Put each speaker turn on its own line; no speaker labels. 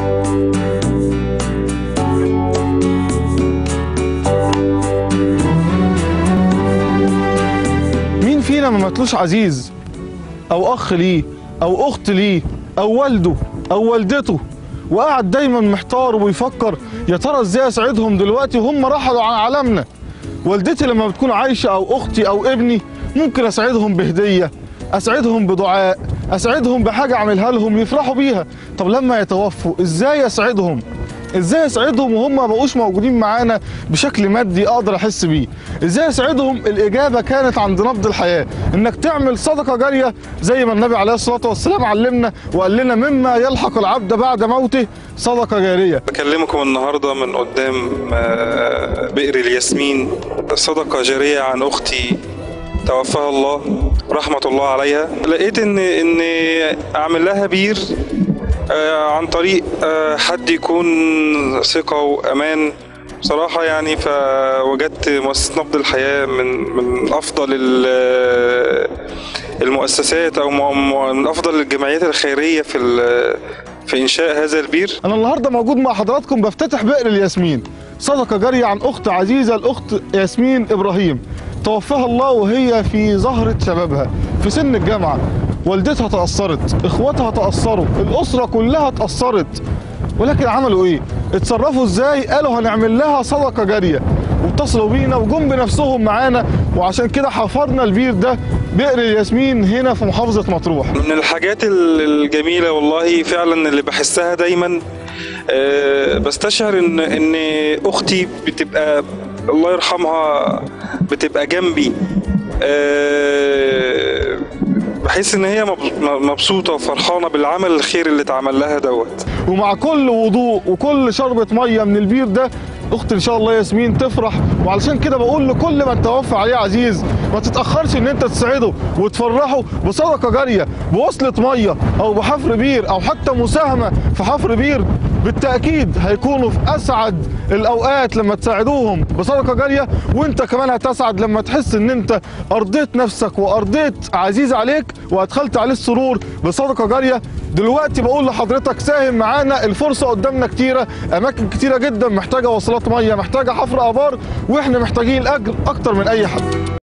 مين فينا ما ماتلوش عزيز او اخ ليه او اخت ليه او والده او والدته وقعد دايما محتار وبيفكر يا ترى ازاي اساعدهم دلوقتي وهم رحلوا عن عالمنا والدتي لما بتكون عايشه او اختي او ابني ممكن اساعدهم بهديه اساعدهم بدعاء اساعدهم بحاجه اعملها لهم يفرحوا بيها طب لما يتوفوا ازاي اساعدهم ازاي اساعدهم وهم ما بقوش موجودين معانا بشكل مادي اقدر احس بيه ازاي اساعدهم الاجابه كانت عند نبض الحياه انك تعمل صدقه جاريه زي ما النبي عليه الصلاه والسلام علمنا وقال لنا مما يلحق العبد بعد موته صدقه جاريه
بكلمكم النهارده من قدام آه، بئر الياسمين صدقه جاريه عن اختي توفاها الله رحمه الله عليها لقيت ان ان اعمل لها بير آه، عن طريق آه، حد يكون ثقه وامان بصراحة يعني فوجدت مؤسسة نبض الحياة من من أفضل ال- المؤسسات أو م- من أفضل الجمعيات الخيرية في ال- في إنشاء هذا البير
انا النهارده موجود مع حضراتكم بفتتح بئر الياسمين صدقه جاريه عن اخت عزيزه الاخت ياسمين ابراهيم توفاها الله وهي في زهره شبابها في سن الجامعه والدتها تاثرت اخواتها تاثروا الاسره كلها تاثرت ولكن عملوا ايه اتصرفوا ازاي قالوا هنعمل لها صدقه جاريه واتصلوا بينا وجم بنفسهم معانا وعشان كده حفرنا البير ده بئر الياسمين هنا في محافظه مطروح
من الحاجات ال- الجميلة والله فعلا اللي بحسها دايما آه، بستشعر ان ان اختي بتبقى الله يرحمها بتبقى جنبي آه، بحس ان هي مب- مبسوطة وفرحانة بالعمل الخير اللي اتعمل لها دوت
ومع كل وضوء وكل شربة مية من البير ده اختي ان شاء الله ياسمين تفرح وعلشان كده بقول لكل من توفى عليه عزيز ما تتاخرش ان انت تساعده وتفرحه بصدقه جاريه بوصله ميه او بحفر بير او حتى مساهمه في حفر بير بالتاكيد هيكونوا في اسعد الاوقات لما تساعدوهم بصدقه جاريه وانت كمان هتسعد لما تحس ان انت ارضيت نفسك وارضيت عزيز عليك وادخلت عليه السرور بصدقه جاريه دلوقتي بقول لحضرتك ساهم معانا الفرصه قدامنا كتيره اماكن كتيره جدا محتاجه وصلات ميه محتاجه حفر ابار واحنا محتاجين الاجر اكتر من اي حد